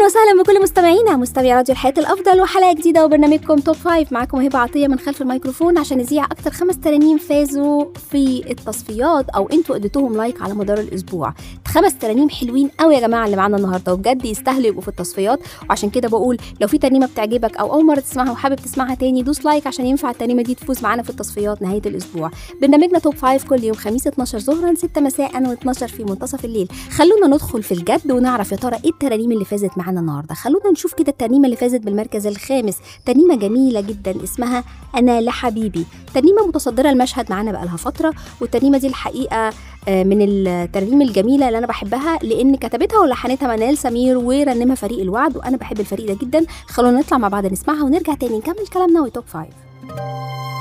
وسهلا بكل مستمعينا مستمعي راديو الحياة الأفضل وحلقة جديدة وبرنامجكم توب فايف معاكم هبة عطية من خلف الميكروفون عشان نذيع أكتر خمس ترانيم فازوا في التصفيات أو أنتوا اديتوهم لايك على مدار الأسبوع خمس ترانيم حلوين قوي يا جماعة اللي معانا النهاردة وبجد يستاهلوا يبقوا في التصفيات وعشان كده بقول لو في ترنيمة بتعجبك أو أول مرة تسمعها وحابب تسمعها تاني دوس لايك عشان ينفع الترنيمة دي تفوز معانا في التصفيات نهاية الأسبوع برنامجنا توب فايف كل يوم خميس 12 ظهرا 6 مساء و12 في منتصف الليل خلونا ندخل في الجد ونعرف يا ترى ايه الترانيم اللي فازت معانا النهارده خلونا نشوف كده الترنيمه اللي فازت بالمركز الخامس ترنيمه جميله جدا اسمها انا لحبيبي ترنيمه متصدره المشهد معانا بقالها فتره والترنيمه دي الحقيقه آه، من الترانيم الجميله اللي انا بحبها لان كتبتها ولحنتها منال سمير ورنمها فريق الوعد وانا بحب الفريق ده جدا خلونا نطلع مع بعض نسمعها ونرجع تاني نكمل كلامنا وتوب فايف